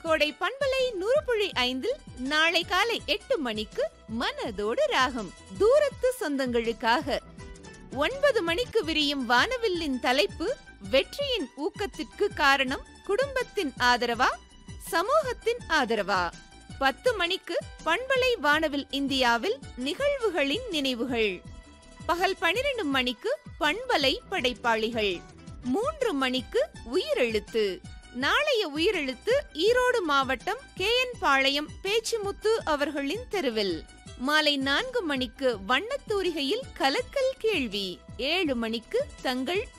கோடை பண்பலை நூறுபுழி ஐந்தில் நாளை காலை எட்டு மணிக்கு மனதோடு ராகம் தூரத்து சொந்தங்களுக்காக ஒன்பது மணிக்கு விரியும் வானவில்லின் தலைப்பு வெற்றியின் ஊக்கத்திற்கு காரணம் குடும்பத்தின் ஆதரவா சமூகத்தின் ஆதரவா பத்து மணிக்கு பண்பலை வானவில் இந்தியாவில் நிகழ்வுகளின் நினைவுகள் பகல் பனிரெண்டு மணிக்கு பண்பலை படைப்பாளிகள் மூன்று மணிக்கு உயிரெழுத்து நாளைய உயிரெழுத்து ஈரோடு மாவட்டம் கே என் பாளையம் பேச்சுமுத்து அவர்களின் தெருவில் மாலை நான்கு மணிக்கு வண்ணத்தூரிகையில் கலக்கல் கேள்வி ஏழு மணிக்கு தங்கள்